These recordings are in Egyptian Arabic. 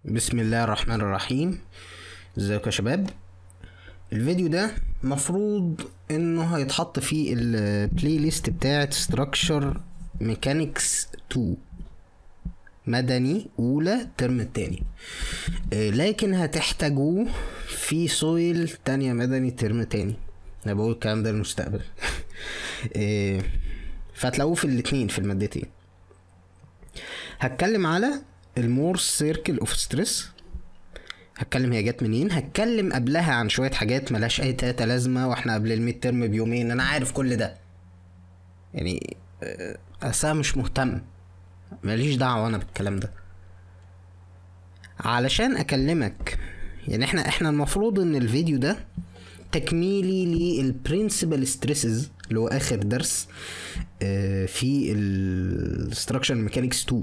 بسم الله الرحمن الرحيم ازيكم يا شباب الفيديو ده مفروض انه هيتحط فيه البلاي ليست بتاعت ستراكشر ميكانيكس 2 مدني اولى الترم التاني آه، لكن هتحتاجوه في سويل تانية مدني ترم تاني انا بقول الكلام ده للمستقبل آه، فهتلاقوه في الاتنين في المادتين هتكلم على المورس سيركل اوف ستريس هتكلم هي جت منين هتكلم قبلها عن شويه حاجات ملهاش اي تلاته لازمه واحنا قبل الميد ترم بيومين انا عارف كل ده يعني آه، بس انا مش مهتم ماليش دعوه انا بالكلام ده علشان اكلمك يعني احنا احنا المفروض ان الفيديو ده تكميلي للبرنسبل ستريسز اللي هو اخر درس آه، في الستراكشر ميكانيكس 2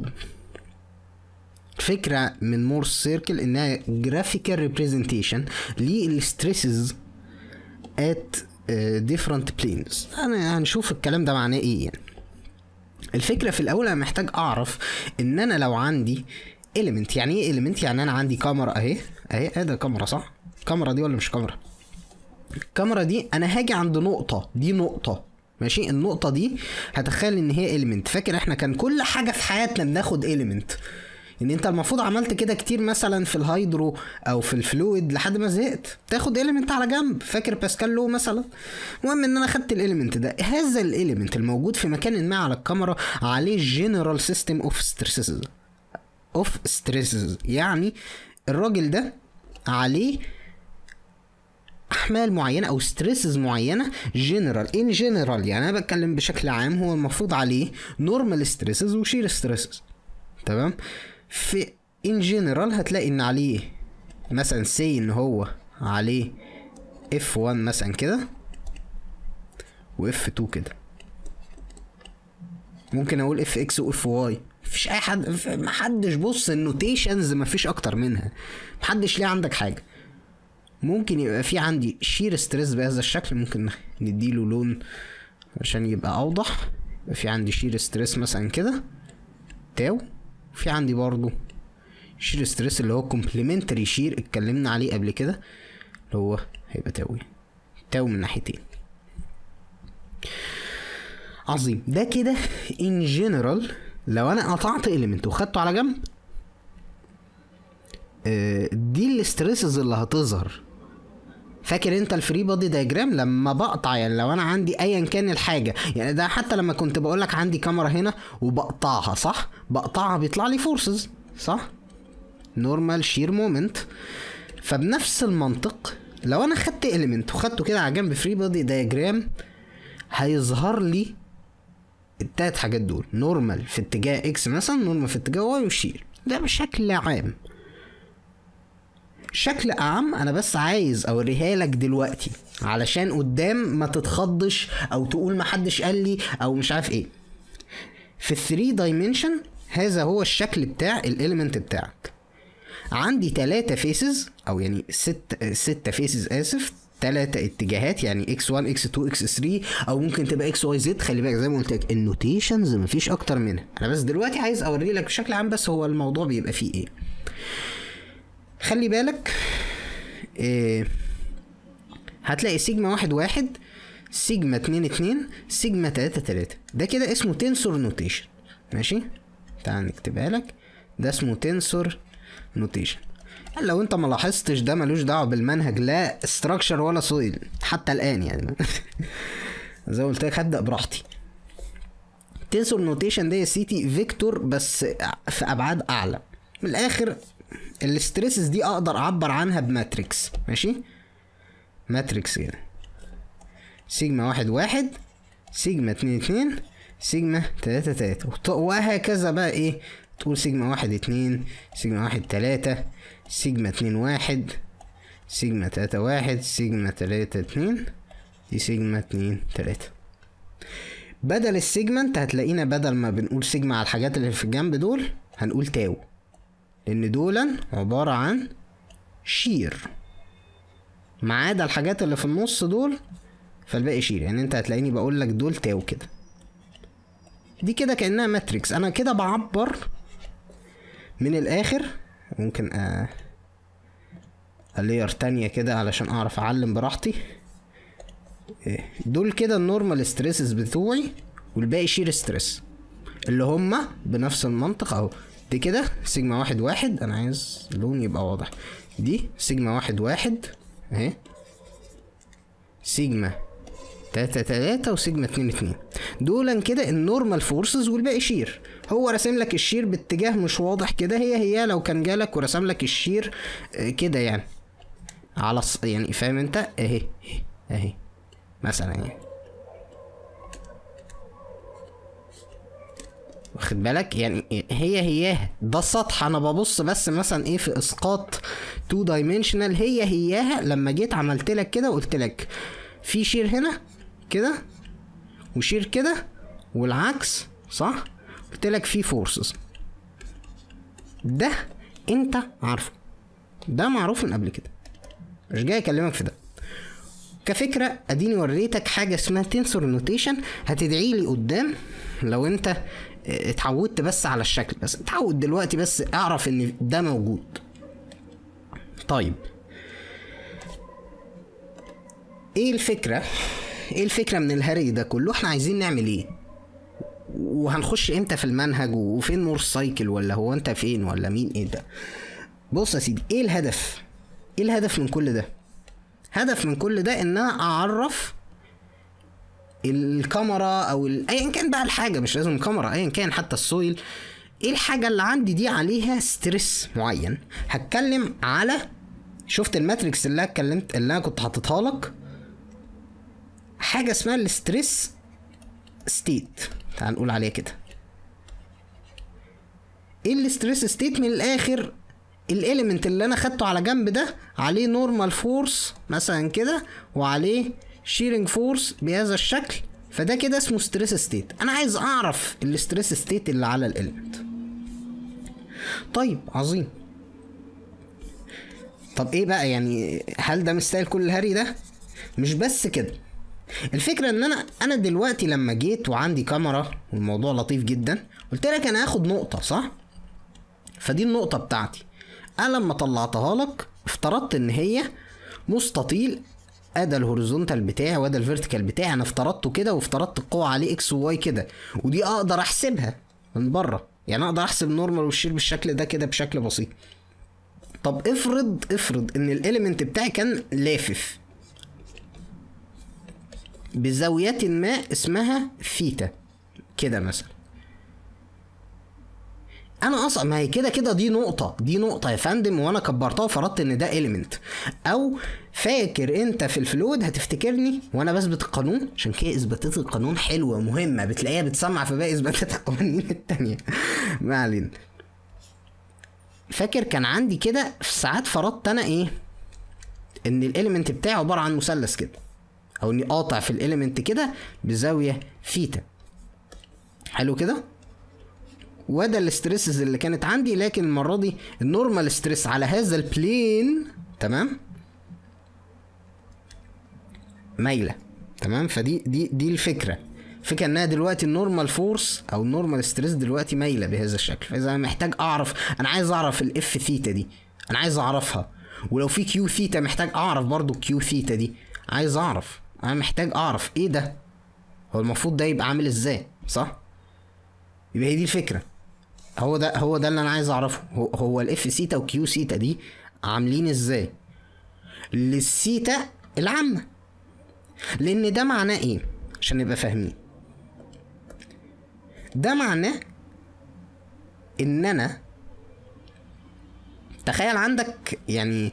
فكرة من مورس سيركل انها جرافيكال ريبريزنتيشن للستريسز ات different planes انا هنشوف الكلام ده معناه ايه يعني الفكرة في الاول انا محتاج اعرف ان انا لو عندي element يعني ايه element يعني انا عندي كاميرا اهي اهي ايه ده كاميرا صح الكاميرا دي ولا مش كاميرا الكاميرا دي انا هاجي عند نقطة دي نقطة ماشي النقطة دي هتخيل ان هي element فاكر احنا كان كل حاجة في حياتنا بناخد element ان انت المفروض عملت كده كتير مثلا في الهيدرو او في الفلويد لحد ما زهقت تاخد اليمنت على جنب فاكر باسكال لو مثلا المهم ان انا خدت الاليمنت ده هذا الاليمنت الموجود في مكان ما على الكاميرا عليه جنرال سيستم اوف ستريسز اوف ستريسز يعني الراجل ده عليه احمال معينه او ستريسز معينه جنرال ان جنرال يعني انا بتكلم بشكل عام هو المفروض عليه نورمال ستريسز وشير ستريسز تمام في ان جنرال هتلاقي ان عليه مثلا سي ان هو عليه اف 1 مثلا كده واف 2 كده ممكن اقول اف اكس واف واي مفيش اي حد ف- محدش بص النوتيشنز مفيش اكتر منها محدش ليه عندك حاجه ممكن يبقى في عندي شير ستريس بهذا الشكل ممكن نديله لون عشان يبقى اوضح يبقى في عندي شير ستريس مثلا كده تاو في عندي برضو شير ستريس اللي هو كومبلمنتري شير اتكلمنا عليه قبل كده اللي هو هيبقى تاوي تاو من ناحيتين عظيم ده كده ان جنرال لو انا قطعت اليمنت وخدته على جنب آه، دي الستريسز اللي هتظهر فاكر انت الفري بودي دايجرام لما بقطع يعني لو انا عندي ايا كان الحاجه يعني ده حتى لما كنت بقول لك عندي كاميرا هنا وبقطعها صح بقطعها بيطلع لي فورسز صح نورمال شير مومنت فبنفس المنطق لو انا خدت اليمنت وخدته كده على جنب فري بودي دايجرام هيظهر لي التلات حاجات دول نورمال في اتجاه اكس مثلا نورمال في اتجاه واي وشير ده بشكل عام شكل اعم انا بس عايز اوريها لك دلوقتي علشان قدام ما تتخضش او تقول ما حدش قال لي او مش عارف ايه في ال 3 دايمنشن هذا هو الشكل بتاع الاليمنت بتاعك عندي تلاتة فيسز او يعني ست ستة فيسز اسف تلاتة اتجاهات يعني اكس 1 اكس 2 اكس 3 او ممكن تبقى اكس واي زد خلي بالك زي ما قلت لك النوتيشنز مفيش اكتر منها انا بس دلوقتي عايز اوري لك بشكل عام بس هو الموضوع بيبقى فيه ايه خلي بالك إيه هتلاقي سيجما واحد واحد سيجما اتنين اتنين سيجما تلاتة تلاتة ده كده اسمه تنسور نوتيشن ماشي تعال نكتبها لك ده اسمه تنسور نوتيشن لو انت ما لاحظتش ده ملوش دعوه بالمنهج لا استراكشر ولا سويل حتى الان يعني زي ما قلت لك هبدا براحتي تنسور نوتيشن ده يا سيتي فيكتور بس في ابعاد اعلى من الاخر الستريسز دي اقدر اعبر عنها بماتريكس ماشي ماتريكس كده سيجما واحد واحد سيجما اتنين اتنين سيجما تلاتة تلاتة وط- وهكذا بقى ايه تقول سيجما واحد اتنين سيجما واحد تلاتة سيجما اتنين واحد سيجما تلاتة واحد سيجما تلاتة اتنين دي سيجما اتنين تلاتة بدل السيجما انت هتلاقينا بدل ما بنقول سيجما على الحاجات اللي في الجنب دول هنقول تاو لان دولا عبارة عن شير ما عدا الحاجات اللي في النص دول فالباقي شير يعني انت هتلاقيني بقول لك دول تاو كده دي كده كانها ماتريكس انا كده بعبر من الاخر ممكن آه لير تانية كده علشان اعرف اعلم براحتي إيه، دول كده النورمال ستريسز بتوعي والباقي شير ستريس اللي هما بنفس المنطق اهو دي كده سيجما واحد واحد انا عايز لون يبقى واضح دي سيجما واحد واحد اهي سيجما تلاتة تلاتة وسيجما اتنين اتنين دولا كده النورمال فورسز والباقي شير هو راسم لك الشير باتجاه مش واضح كده هي هي لو كان جالك ورسم لك الشير آه، كده يعني على الص... يعني فاهم انت اهي اهي اهي مثلا يعني واخد بالك يعني هي هياها ده السطح انا ببص بس مثلا ايه في اسقاط تو دايمنشنال هي هياها لما جيت عملت لك كده وقلت لك في شير هنا كده وشير كده والعكس صح قلت لك في فورسز ده انت عارفه ده معروف من قبل كده مش جاي اكلمك في ده كفكرة اديني وريتك حاجة اسمها تنسور نوتيشن هتدعي لي قدام لو انت اتعودت بس على الشكل بس اتعود دلوقتي بس اعرف ان ده موجود طيب ايه الفكرة ايه الفكرة من الهري ده كله احنا عايزين نعمل ايه وهنخش امتى في المنهج وفين مورس سايكل ولا هو انت فين ولا مين ايه ده بص يا سيدي ايه الهدف ايه الهدف من كل ده هدف من كل ده ان انا اعرف الكاميرا او ال- ايا كان بقى الحاجه مش لازم الكاميرا ايا كان حتى السويل ايه الحاجه اللي عندي دي عليها ستريس معين هتكلم على شفت الماتريكس اللي انا اتكلمت اللي انا كنت حاططها لك حاجه اسمها الستريس ستيت تعال نقول عليها كده ايه الستريس ستيت من الاخر الاليمنت اللي انا خدته على جنب ده عليه نورمال فورس مثلا كده وعليه شيرنج فورس بهذا الشكل فده كده اسمه ستريس ستيت انا عايز اعرف الستريس ستيت اللي على الاليمنت طيب عظيم طب ايه بقى يعني هل ده مستاهل كل الهري ده مش بس كده الفكره ان انا انا دلوقتي لما جيت وعندي كاميرا والموضوع لطيف جدا قلت لك انا هاخد نقطه صح فدي النقطه بتاعتي انا لما طلعتها لك افترضت ان هي مستطيل ادا الهوريزونتال بتاعي وده الفيرتيكال بتاعي انا افترضته كده وافترضت القوه عليه اكس وواي كده ودي اقدر احسبها من بره يعني اقدر احسب نورمال والشير بالشكل ده كده بشكل بسيط طب افرض افرض ان الاليمنت بتاعي كان لافف بزاوية ما اسمها ثيتا كده مثلا انا اصلا ما هي كده كده دي نقطة دي نقطة يا فندم وانا كبرتها وفرضت ان ده اليمنت او فاكر انت في الفلويد هتفتكرني وانا بثبت القانون عشان كده اثباتات القانون حلوة مهمة بتلاقيها بتسمع في باقي اثباتات القوانين التانية ما علينا فاكر كان عندي كده في ساعات فرضت انا ايه ان الاليمنت بتاعي عبارة عن مثلث كده او اني قاطع في الاليمنت كده بزاوية ثيتا حلو كده وده الاستريسز اللي كانت عندي لكن المره دي النورمال ستريس على هذا البلين تمام مايله تمام فدي دي دي الفكره الفكره انها دلوقتي النورمال فورس او النورمال ستريس دلوقتي مايله بهذا الشكل فاذا انا محتاج اعرف انا عايز اعرف الاف ثيتا دي انا عايز اعرفها ولو في كيو ثيتا محتاج اعرف برضو كيو ثيتا دي عايز اعرف انا محتاج اعرف ايه ده هو المفروض ده يبقى عامل ازاي صح يبقى هي دي الفكره هو ده هو ده اللي انا عايز اعرفه هو, هو الاف سيتا وكيو سيتا دي عاملين ازاي للسيتا العامه لان ده معناه ايه عشان نبقى فاهمين ده معناه ان انا تخيل عندك يعني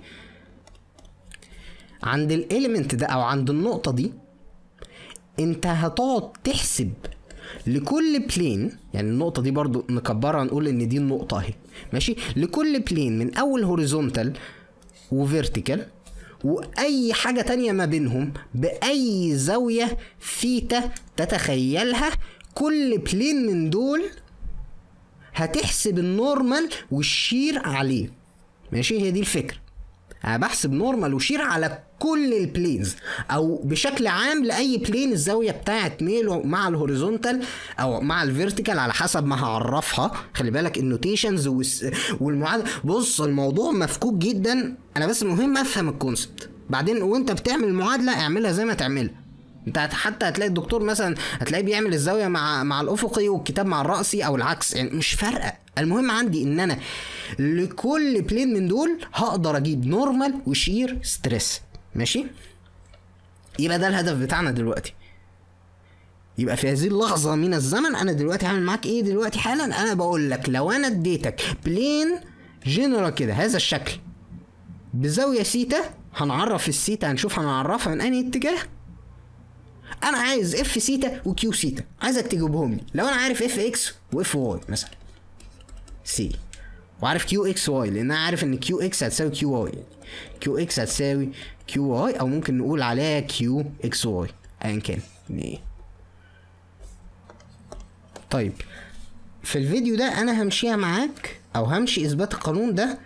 عند الاليمنت ده او عند النقطه دي انت هتقعد تحسب لكل بلين يعني النقطه دي برضو نكبرها نقول ان دي النقطه اهي ماشي لكل بلين من اول هوريزونتال وفيرتيكال واي حاجه تانية ما بينهم باي زاويه ثيتا تتخيلها كل بلين من دول هتحسب النورمال والشير عليه ماشي هي دي الفكره انا بحسب نورمال وشير على كل البلينز او بشكل عام لاي بلين الزاويه بتاعت ميل مع الهوريزونتال او مع الفيرتيكال على حسب ما هعرفها خلي بالك النوتيشنز والمعادله بص الموضوع مفكوك جدا انا بس مهم افهم الكونسبت بعدين وانت بتعمل المعادله اعملها زي ما تعملها انت حتى هتلاقي الدكتور مثلا هتلاقيه بيعمل الزاويه مع مع الافقي والكتاب مع الراسي او العكس يعني مش فارقه المهم عندي ان انا لكل بلين من دول هقدر اجيب نورمال وشير ستريس ماشي يبقى ده الهدف بتاعنا دلوقتي يبقى في هذه اللحظه من الزمن انا دلوقتي هعمل معاك ايه دلوقتي حالا انا بقول لك لو انا اديتك بلين جنرال كده هذا الشكل بزاويه سيتا هنعرف السيتا هنشوف هنعرفها من انهي اتجاه انا عايز اف سيتا وكيو سيتا عايزك تجيبهم لي لو انا عارف اف اكس واف واي مثلا سي وعارف كيو اكس واي لان انا عارف ان كيو اكس هتساوي كيو واي كيو اكس هتساوي كيو واي او ممكن نقول عليها كيو اكس واي ايا كان ايه طيب في الفيديو ده انا همشيها معاك او همشي اثبات القانون ده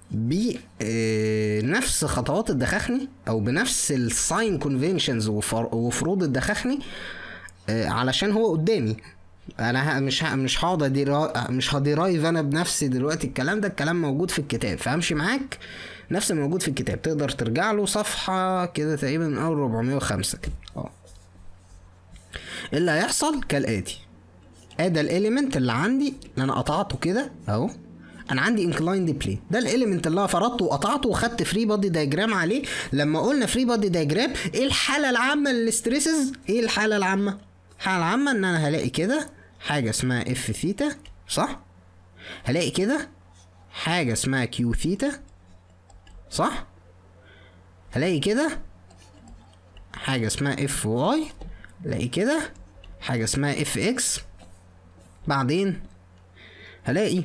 بنفس خطوات الدخاخني او بنفس الساين كونفنشنز وفروض الدخاخني آه، علشان هو قدامي انا ه- مش ه- مش هقعد أديرا- مش هديرايف انا بنفسي دلوقتي الكلام ده الكلام موجود في الكتاب فامشي معاك نفس اللي موجود في الكتاب تقدر ترجع له صفحه كده تقريبا من اول 405 كده اه إيه اللي هيحصل كالاتي ادي الاليمنت اللي عندي اللي انا قطعته كده اهو انا عندي انكلايند بلين ده الاليمنت اللي انا فرضته وقطعته وخدت فري بادي دايجرام عليه لما قلنا فري بادي دايجرام ايه الحاله العامه للستريسز ايه الحاله العامه الحاله العامه ان انا هلاقي كده حاجه اسمها اف ثيتا صح هلاقي كده حاجه اسمها كيو ثيتا صح هلاقي كده حاجه اسمها اف واي هلاقي كده حاجه اسمها اف اكس بعدين هلاقي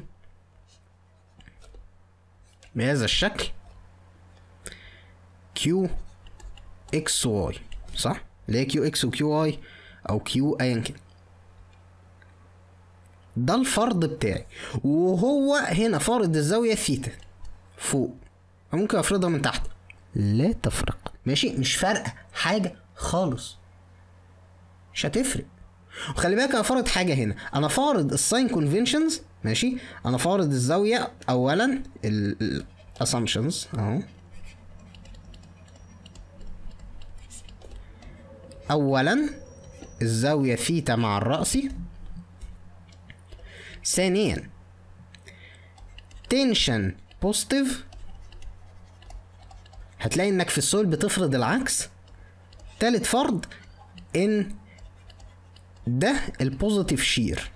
بهذا الشكل كيو اكس واي صح اللي هي كيو اكس وكيو واي او كيو ايا كان ده الفرض بتاعي وهو هنا فارض الزاويه ثيتا فوق ممكن افرضها من تحت لا تفرق ماشي مش فارقه حاجه خالص مش هتفرق وخلي بالك انا فارض حاجه هنا انا فارض الساين كونفنشنز ماشي انا فارض الزاويه اولا الاسامبشنز اهو اولا الزاويه ثيتا مع الرأسي ثانيا تنشن بوزيتيف هتلاقي انك في السول بتفرض العكس تالت فرض ان ده البوزيتيف شير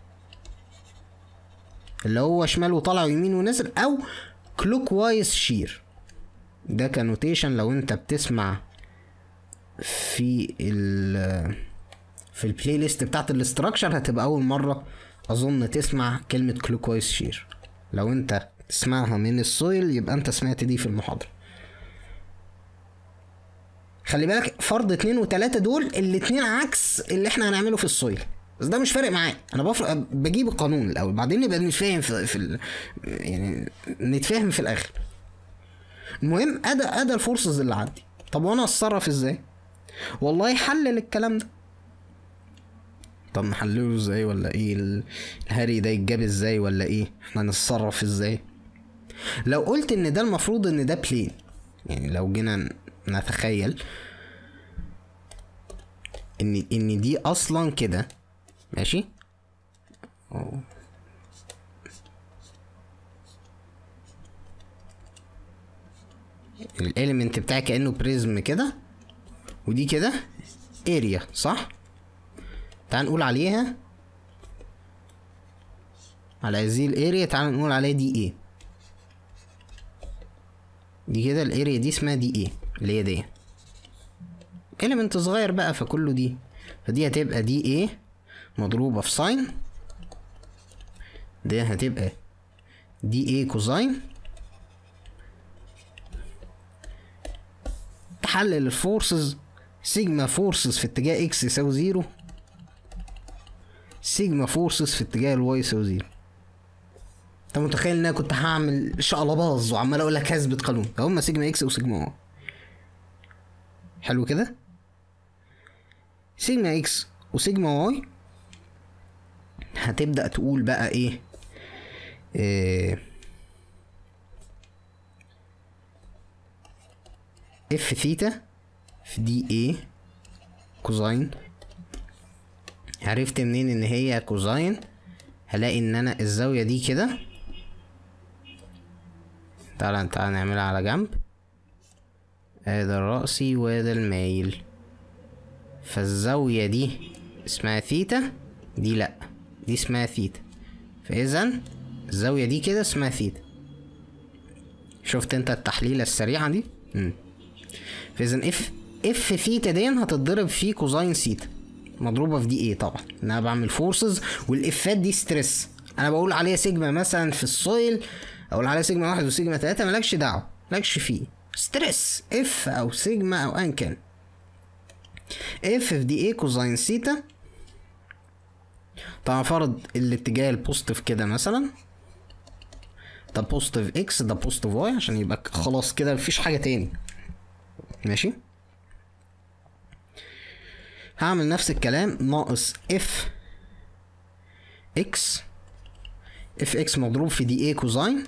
اللي هو شمال وطالع ويمين ونزل او كلوك وايز شير ده كنوتيشن لو انت بتسمع في ال في البلاي ليست بتاعت الاستراكشر هتبقى اول مره اظن تسمع كلمه كلوك وايز شير لو انت تسمعها من السويل يبقى انت سمعت دي في المحاضره خلي بالك فرض اتنين وتلاتة دول الاتنين عكس اللي احنا هنعمله في السويل بس ده مش فارق معايا انا بفرق بجيب القانون الاول بعدين نبقى نتفاهم في, في ال... يعني نتفاهم في الاخر المهم ادى ادى الفورسز اللي عندي طب وانا اتصرف ازاي والله حلل الكلام ده طب نحلله ازاي ولا ايه ال- الهري ده يتجاب ازاي ولا ايه احنا نتصرف ازاي لو قلت ان ده المفروض ان ده بلين يعني لو جينا ن- نتخيل ان ان دي اصلا كده ماشي أوه. الاليمنت بتاعي كانه بريزم كده ودي كده اريا صح تعال نقول عليها على هذه الاريا تعال نقول عليها دي ايه دي كده الاريا دي اسمها دي ايه اللي هي دي element صغير بقى فكله دي فدي هتبقى دي ايه مضروبة في ساين دي هتبقى دي ايه كوزاين تحلل الفورسز سيجما فورسز في اتجاه اكس يساوي زيرو سيجما فورسز في اتجاه الواي يساوي زيرو انت متخيل ان انا كنت هعمل شقلباظ وعمال اقول لك هثبت قانون هما سيجما اكس وسيجما واي حلو كده سيجما اكس وسيجما واي هتبدا تقول بقى ايه, إيه اف ثيتا في دي ايه كوزاين عرفت منين ان هي كوزاين هلاقي ان انا الزاوية دي كده تعالى تعالى نعملها على جنب ادي الرأسي وادي المايل فالزاوية دي اسمها ثيتا دي لأ دي اسمها ثيتا فإذا الزاوية دي كده اسمها ثيتا شفت انت التحليلة السريعة دي؟ مم. فإذا اف اف ثيتا دي هتتضرب في كوزاين ثيتا مضروبة في دي ايه طبعا ان انا بعمل فورسز والافات دي ستريس انا بقول عليها سيجما مثلا في السويل اقول عليها سيجما واحد وسيجما تلاتة مالكش دعوة مالكش فيه ستريس اف او سيجما او ايا كان اف في دي ايه كوزاين ثيتا طبعا فرض الاتجاه البوزيتيف كده مثلا ده بوزيتيف اكس ده بوزيتيف واي عشان يبقى خلاص كده مفيش حاجة تاني ماشي هعمل نفس الكلام ناقص اف اكس اف اكس مضروب في دي اي كوزاين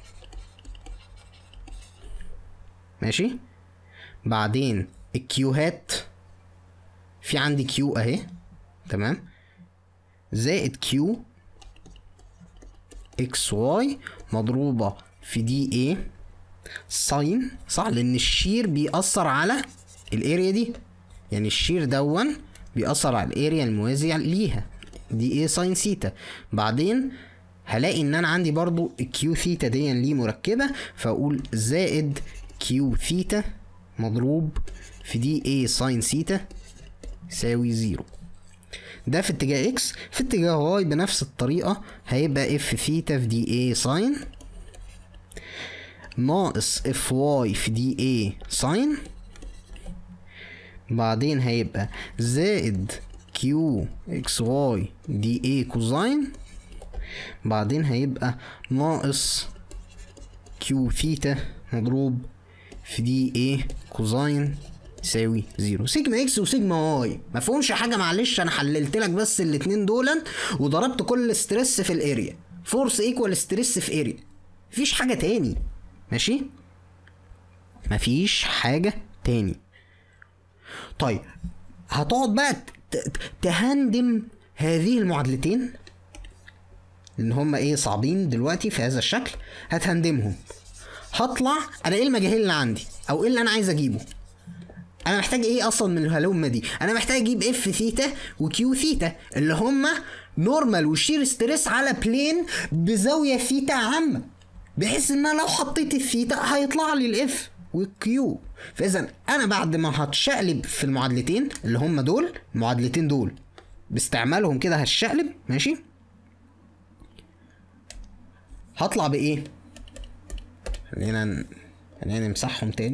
ماشي بعدين الكيوهات في عندي كيو اهي تمام زائد كيو اكس واي مضروبة في دي اي ساين صح لان الشير بيأثر على الاريا دي يعني الشير دون بيأثر على الاريا الموازية ليها دي ايه ساين ثيتا بعدين هلاقي ان انا عندي برضو الكيو ثيتا دي ليه مركبة فاقول زائد كيو ثيتا مضروب في دي ايه ساين ثيتا يساوي زيرو ده في اتجاه اكس في اتجاه واي بنفس الطريقة هيبقى اف ثيتا في دي ايه ساين ناقص اف واي في دي ايه ساين بعدين هيبقى زائد كيو اكس واي دي اي كوزاين بعدين هيبقى ناقص كيو ثيتا مضروب في دي اي كوزاين يساوي زيرو سيجما اكس وسيجما واي مفهومش حاجه معلش انا حللت لك بس الاتنين دول وضربت كل ستريس في الاريا فورس ايكوال ستريس في اريا مفيش حاجه تاني ماشي مفيش حاجه تاني طيب هتقعد بقى تهندم هذه المعادلتين ان هما ايه صعبين دلوقتي في هذا الشكل هتهندمهم هطلع انا ايه المجاهيل اللي عندي او ايه اللي انا عايز اجيبه انا محتاج ايه اصلا من الهلومه دي انا محتاج اجيب اف ثيتا وكيو ثيتا اللي هما نورمال وشير ستريس على بلين بزاويه ثيتا عامه بحيث ان انا لو حطيت الثيتا هيطلع لي الاف والكيو فاذا انا بعد ما هتشقلب في المعادلتين اللي هم دول المعادلتين دول باستعمالهم كده هتشقلب ماشي هطلع بايه خلينا خلينا نمسحهم تاني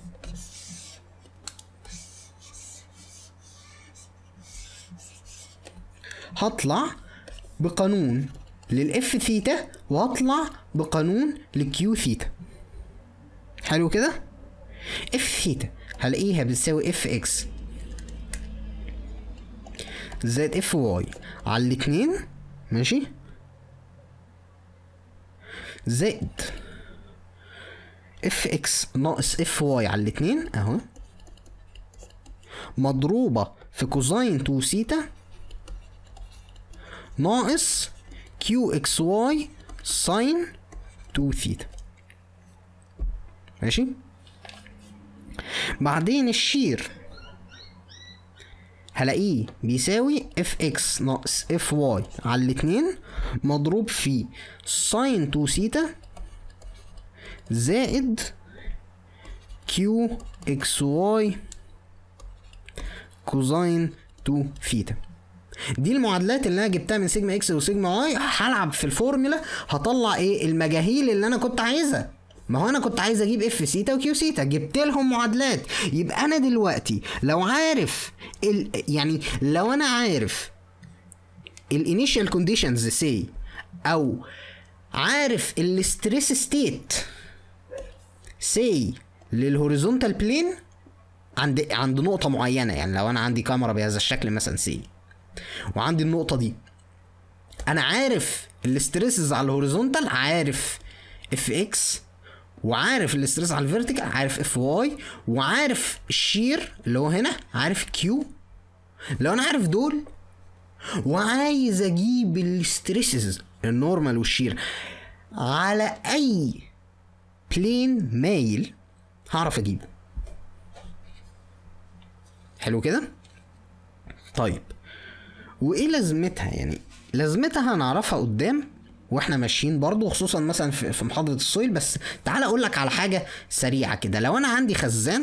هطلع بقانون للاف ثيتا وهطلع بقانون للكيو ثيتا حلو كده اف ثيتا هلاقيها بتساوي اف اكس زائد اف واي على الاتنين ماشي زائد اف اكس ناقص اف واي على الاتنين اهو مضروبة في كوزاين 2 سيتا ناقص كيو اكس واي ساين 2 ثيتا ماشي بعدين الشير هلاقيه بيساوي اف اكس ناقص اف واي على الاتنين مضروب في ساين 2 سيتا زائد كيو اكس واي كوزاين 2 ثيتا دي المعادلات اللي انا جبتها من سيجما اكس وسيجما واي هلعب في الفورمولا هطلع ايه المجاهيل اللي انا كنت عايزها ما هو انا كنت عايز اجيب اف سيتا وكيو سيتا جبت لهم معادلات يبقى انا دلوقتي لو عارف ال يعني لو انا عارف الانيشال كونديشنز سي او عارف الاستريس ستيت سي للهوريزونتال بلين عند عند نقطة معينة يعني لو أنا عندي كاميرا بهذا الشكل مثلا سي وعندي النقطة دي أنا عارف الاستريسز على الهوريزونتال عارف اف اكس وعارف الاستريس على الفيرتيكال عارف اف واي وعارف الشير اللي هو هنا عارف كيو لو انا عارف دول وعايز اجيب الاستريسز النورمال والشير على اي بلين مايل هعرف اجيبه حلو كده طيب وايه لازمتها يعني لازمتها هنعرفها قدام واحنا ماشيين برضو خصوصا مثلا في في محاضره السويل بس تعال اقول لك على حاجه سريعه كده لو انا عندي خزان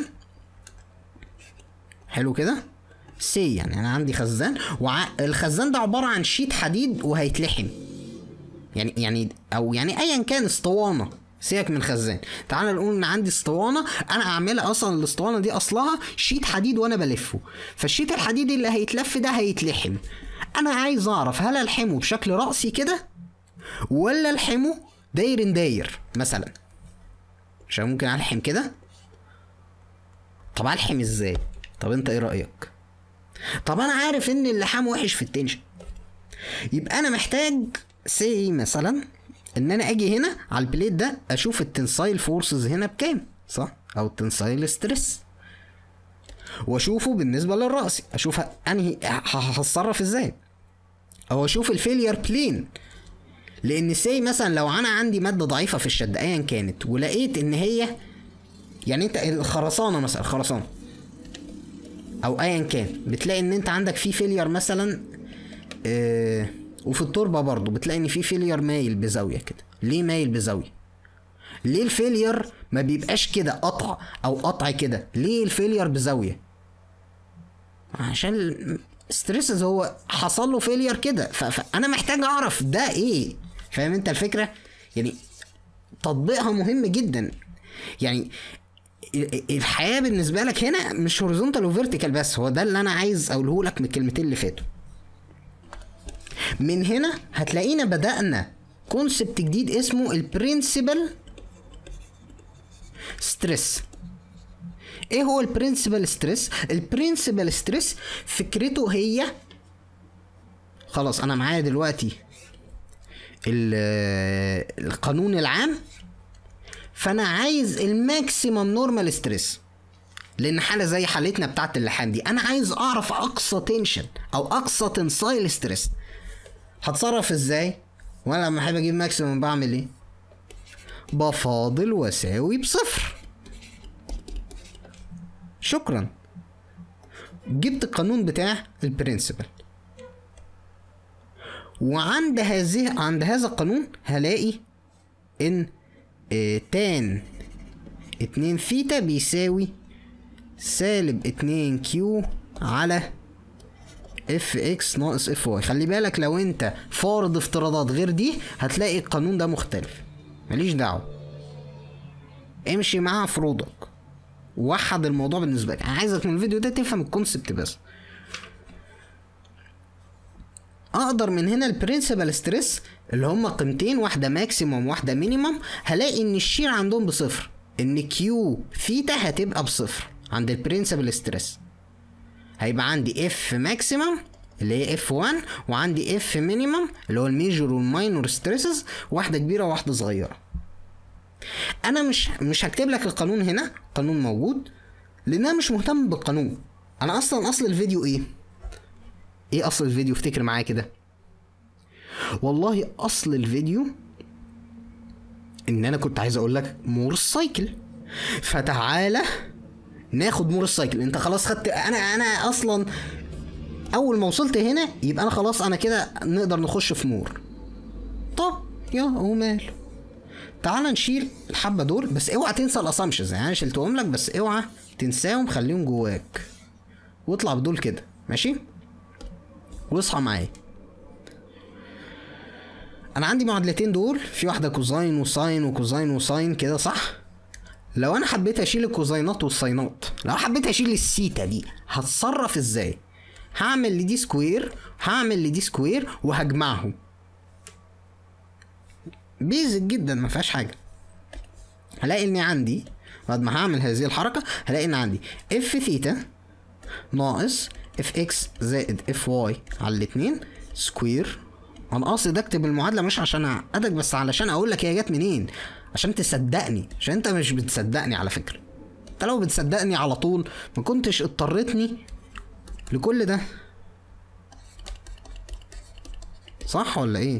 حلو كده سي يعني انا عندي خزان والخزان ده عباره عن شيت حديد وهيتلحم يعني يعني او يعني ايا كان اسطوانه سيبك من خزان تعال نقول ان عندي اسطوانه انا اعملها اصلا الاسطوانه دي اصلها شيت حديد وانا بلفه فالشيت الحديد اللي هيتلف ده هيتلحم انا عايز اعرف هل الحمه بشكل راسي كده ولا الحمه داير داير مثلا عشان ممكن الحم كده طب الحم ازاي طب انت ايه رايك طب انا عارف ان اللحام وحش في التنشن يبقى انا محتاج سي مثلا ان انا اجي هنا على البليت ده اشوف التنسايل فورسز هنا بكام صح او التنسايل ستريس واشوفه بالنسبه للرأسي اشوف انهي هتصرف ازاي او اشوف الفيلير بلين لان سي مثلا لو انا عندي ماده ضعيفه في الشد ايا كانت ولقيت ان هي يعني انت الخرسانه مثلا الخرسانه او ايا كان بتلاقي ان انت عندك في فيلير مثلا آه وفي التربه برضو بتلاقي ان في فيلير مايل بزاويه كده ليه مايل بزاويه ليه الفيلير ما بيبقاش كده قطع او قطع كده ليه الفيلير بزاويه عشان ستريسز هو حصل له فيلير كده فانا محتاج اعرف ده ايه فاهم انت الفكره يعني تطبيقها مهم جدا يعني الحياه بالنسبه لك هنا مش هوريزونتال وفيرتيكال بس هو ده اللي انا عايز اقوله لك من الكلمتين اللي فاتوا من هنا هتلاقينا بدأنا كونسبت جديد اسمه البرنسبل ستريس ايه هو البرنسبل ستريس البرنسبل ستريس فكرته هي خلاص انا معايا دلوقتي القانون العام فانا عايز الماكسيمم نورمال ستريس لان حاله زي حالتنا بتاعت اللحام دي انا عايز اعرف اقصى تنشن او اقصى تنسايل ستريس هتصرف ازاي وانا لما احب اجيب ماكسيمم بعمل ايه بفاضل واساوي بصفر شكرا جبت القانون بتاع البرنسبل وعند هذه عند هذا القانون هلاقي ان اه تان اتنين ثيتا بيساوي سالب اتنين كيو على اف اكس ناقص اف واي خلي بالك لو انت فارض افتراضات غير دي هتلاقي القانون ده مختلف ماليش دعوه امشي مع فروضك وحد الموضوع بالنسبه لك انا عايزك من الفيديو ده تفهم الكونسبت بس اقدر من هنا البرنسبل ستريس اللي هما قيمتين واحده ماكسيموم واحده مينيمم هلاقي ان الشير عندهم بصفر ان كيو ثيتا هتبقى بصفر عند البرنسبل ستريس هيبقى عندي اف ماكسيمم اللي هي اف 1 وعندي اف مينيمم اللي هو الميجور والماينور ستريسز واحده كبيره وواحده صغيره انا مش مش هكتب لك القانون هنا قانون موجود لان انا مش مهتم بالقانون انا اصلا اصل الفيديو ايه ايه اصل الفيديو افتكر معايا كده والله اصل الفيديو ان انا كنت عايز اقول لك مورس سايكل فتعالى ناخد مور السايكل انت خلاص خدت انا انا اصلا اول ما وصلت هنا يبقى انا خلاص انا كده نقدر نخش في مور طب يا هو مال تعال نشيل الحبه دول بس اوعى تنسى الاسامبشنز يعني انا شلتهم لك بس اوعى تنساهم خليهم جواك واطلع بدول كده ماشي واصحى معايا انا عندي معادلتين دول في واحده كوزاين وساين وكوزاين وساين كده صح لو انا حبيت اشيل الكوزاينات والساينات لو حبيت اشيل السيتا دي هتصرف ازاي هعمل لدي سكوير هعمل لدي سكوير وهجمعهم بيزك جدا ما فيهاش حاجه هلاقي اني عندي بعد ما هعمل هذه الحركه هلاقي ان عندي اف ثيتا ناقص اف اكس زائد اف واي على الاتنين سكوير انا قاصد اكتب المعادله مش عشان اعقدك بس علشان اقول لك هي جت منين عشان تصدقني عشان انت مش بتصدقني على فكره انت لو بتصدقني على طول ما كنتش اضطرتني لكل ده صح ولا ايه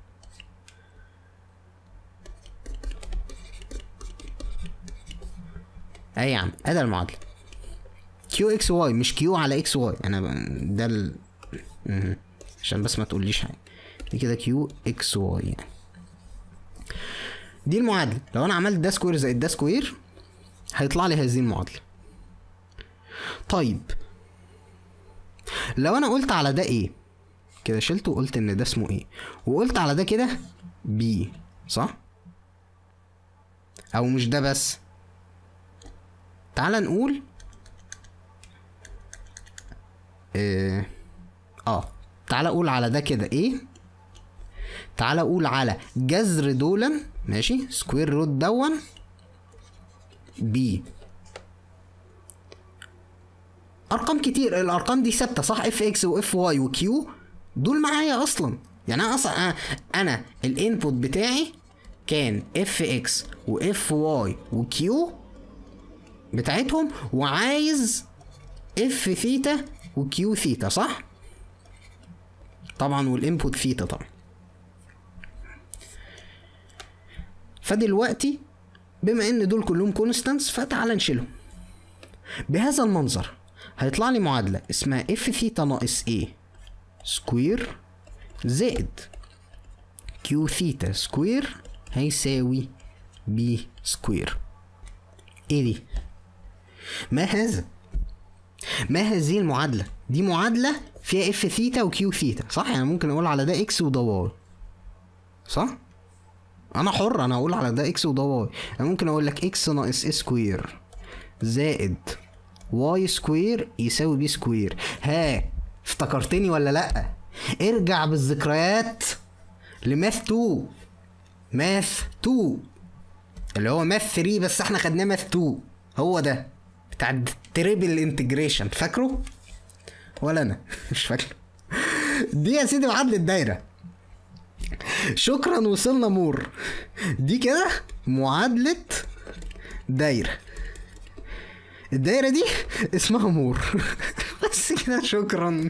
اي يا عم ادي المعادله كيو اكس واي مش كيو على اكس واي انا ب- ده ال... مهم. عشان بس ما تقوليش حاجه دي كده كيو اكس واي يعني دي المعادله لو انا عملت ده سكوير زائد ده سكوير هيطلع لي هذه المعادله طيب لو انا قلت على ده ايه كده شلته وقلت ان ده اسمه ايه وقلت على ده كده بي صح او مش ده بس تعال نقول اه, آه. تعال اقول على ده كده ايه تعال اقول على جذر دولا ماشي سكوير روت دون بي ارقام كتير الارقام دي ثابته صح اف اكس واف واي وكيو دول معايا اصلا يعني انا اصلا انا, أنا الانبوت بتاعي كان اف اكس واف واي وكيو بتاعتهم وعايز اف ثيتا وكيو ثيتا صح طبعا والانبوت ثيتا طبعا فدلوقتي بما ان دول كلهم كونستانتس فتعال نشيلهم بهذا المنظر هيطلع لي معادلة اسمها اف ثيتا ناقص ايه سكوير زائد كيو ثيتا سكوير هيساوي بي سكوير ايه دي ما هذا ما هذه المعادلة دي معادلة فيها اف ثيتا وكيو ثيتا صح يعني ممكن اقول على ده اكس وده واي صح انا حر انا اقول على ده اكس وده واي انا ممكن اقول لك اكس ناقص اي سكوير زائد واي سكوير يساوي بي سكوير ها افتكرتني ولا لا ارجع بالذكريات لماث 2 ماث 2 اللي هو ماث 3 بس احنا خدناه ماث 2 هو ده بتاع التريبل انتجريشن فاكره ولا انا مش فاكره دي يا سيدي معادله دايره شكرا وصلنا مور دي كده معادله دايره الدايره دي اسمها مور بس كده شكرا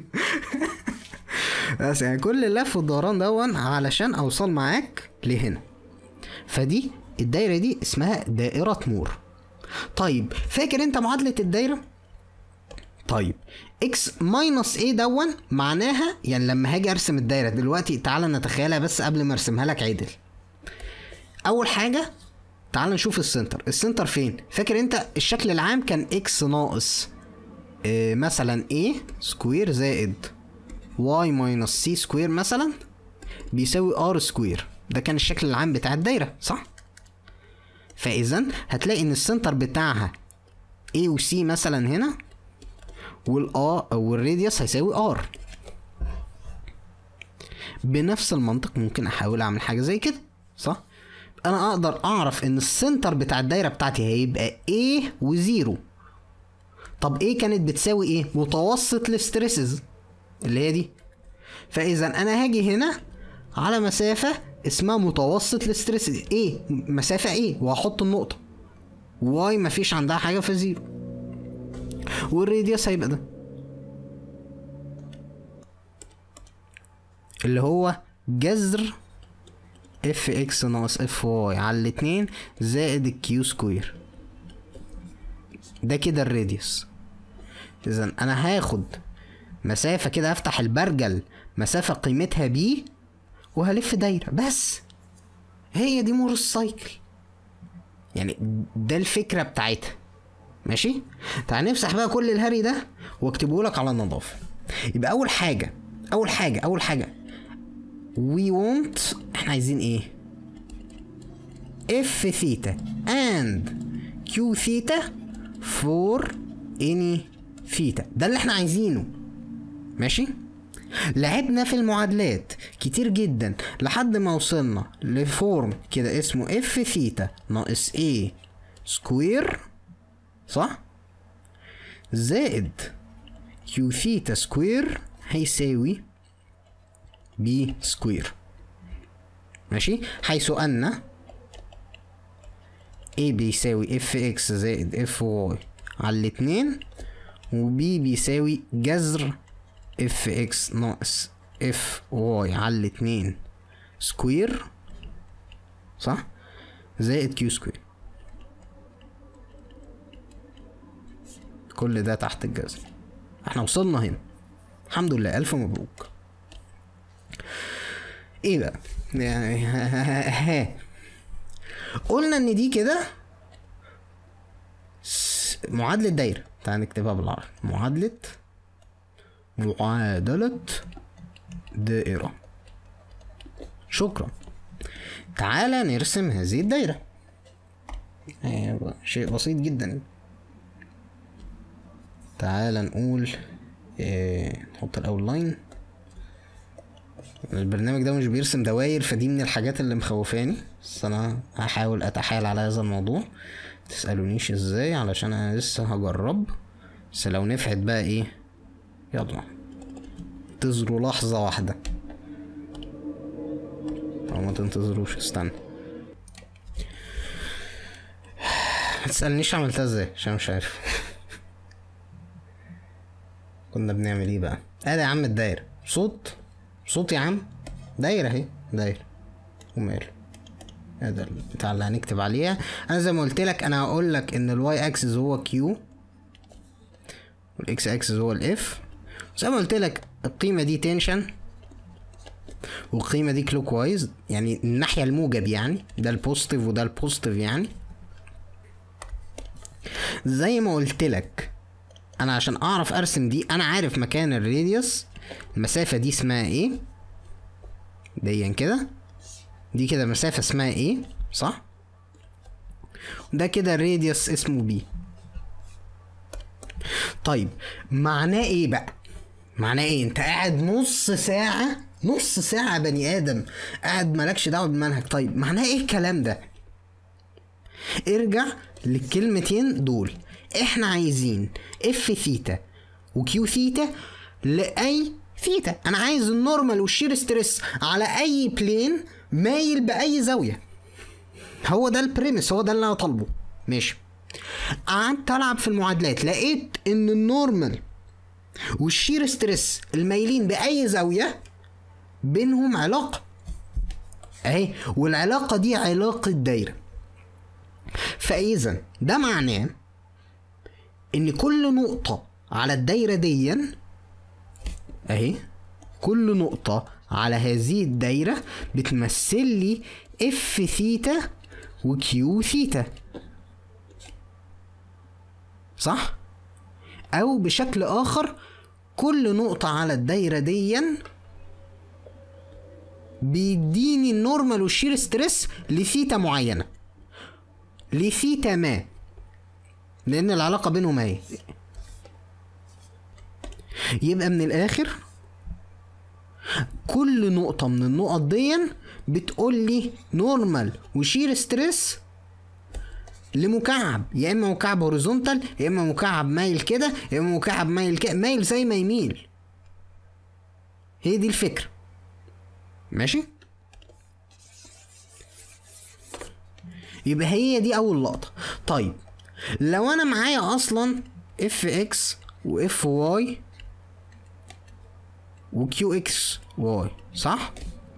بس يعني كل اللف والدوران دون علشان اوصل معاك لهنا فدي الدايره دي اسمها دائره مور طيب فاكر انت معادله الدايره طيب اكس ماينس ايه دون معناها يعني لما هاجي ارسم الدايره دلوقتي تعالى نتخيلها بس قبل ما ارسمها لك عدل اول حاجه تعال نشوف السنتر السنتر فين فاكر انت الشكل العام كان اكس ناقص اه مثلا ايه سكوير زائد واي ماينس سي سكوير مثلا بيساوي ار سكوير ده كان الشكل العام بتاع الدايره صح فاذا هتلاقي ان السنتر بتاعها A و C مثلا هنا والآ والراديوس هيساوي R بنفس المنطق ممكن احاول اعمل حاجه زي كده صح انا اقدر اعرف ان السنتر بتاع الدايره بتاعتي هيبقى A وزيرو طب A كانت بتساوي ايه متوسط الستريسز اللي هي دي فاذا انا هاجي هنا على مسافه اسمها متوسط الستريس ايه مسافه ايه وهحط النقطه واي مفيش عندها حاجه في زيرو والراديوس هيبقى ده اللي هو جذر اف اكس ناقص اف واي على الاتنين زائد الكيو سكوير ده كده الراديوس اذا انا هاخد مسافة كده افتح البرجل مسافة قيمتها بي وهلف دايرة بس هي دي مور السايكل يعني ده الفكرة بتاعتها ماشي تعال نمسح بقى كل الهري ده واكتبه لك على النظافة يبقى أول حاجة أول حاجة أول حاجة we want احنا عايزين ايه اف ثيتا and q ثيتا for any ثيتا ده اللي احنا عايزينه ماشي لعبنا في المعادلات كتير جدا لحد ما وصلنا لفورم كده اسمه اف ثيتا ناقص ايه سكوير صح زائد كيو ثيتا سكوير هيساوي بي سكوير ماشي حيث ان A بيساوي اف اكس زائد اف واي على الاتنين و B بيساوي جذر اف اكس ناقص اف واي على الاتنين سكوير صح زائد كيو سكوير كل ده تحت الجذر احنا وصلنا هنا الحمد لله الف مبروك ايه بقى يعني ها قلنا ان دي كده س- معادلة دايرة تعال نكتبها بالعربي معادلة معادلة دائرة شكرا تعالى نرسم هذه الدايرة أيوة، شيء بسيط جدا تعالى نقول إيه نحط الاول لاين البرنامج ده مش بيرسم دواير فدي من الحاجات اللي مخوفاني بس انا هحاول اتحايل على هذا الموضوع تسألونيش ازاي علشان انا لسه هجرب بس لو نفعت بقى ايه يلا انتظروا لحظة واحدة او ما تنتظروش استنى ما تسألنيش عملتها ازاي عشان مش عارف كنا بنعمل ايه بقى ادي يا عم الدايرة صوت صوت يا عم دايرة اهي دايرة وماله هذا البتاع اللي هنكتب عليها انا زي ما قلت لك انا هقول لك ان الواي اكسس هو كيو والاكس اكسس هو الاف زي ما قلت لك القيمة دي تنشن والقيمة دي كلوك وايز يعني الناحية الموجب يعني ده البوزيتيف وده البوزيتيف يعني زي ما قلت لك انا عشان اعرف ارسم دي انا عارف مكان الراديوس المسافة دي اسمها ايه ديا كده دي كده مسافة اسمها ايه صح ده كده الراديوس اسمه بي طيب معناه ايه بقى معناه ايه انت قاعد نص ساعة نص ساعة يا بني ادم قاعد مالكش دعوة بالمنهج طيب معناه ايه الكلام ده ارجع للكلمتين دول احنا عايزين اف ثيتا وكيو ثيتا لاي ثيتا انا عايز النورمال والشير ستريس على اي بلين مايل باي زاويه هو ده البريمس هو ده اللي انا طالبه ماشي قعدت العب في المعادلات لقيت ان النورمال والشير ستريس المايلين باي زاويه بينهم علاقه اهي والعلاقه دي علاقه دايره فاذا ده معناه ان كل نقطه على الدايره دي اهي كل نقطة على هذه الدايرة بتمثل لي اف ثيتا وكيو ثيتا صح؟ أو بشكل آخر كل نقطة على الدايرة دي بيديني النورمال والشير ستريس لثيتا معينة لثيتا ما لأن العلاقة بينهم اهي يبقى من الآخر كل نقطة من النقط دي بتقول لي نورمال وشير ستريس لمكعب يا اما مكعب هوريزونتال يا اما مكعب مايل كده يا اما مكعب مايل كده مايل زي ما يميل هي دي الفكرة ماشي يبقى هي دي اول لقطة طيب لو انا معايا اصلا اف اكس واف واي وكيو اكس واي صح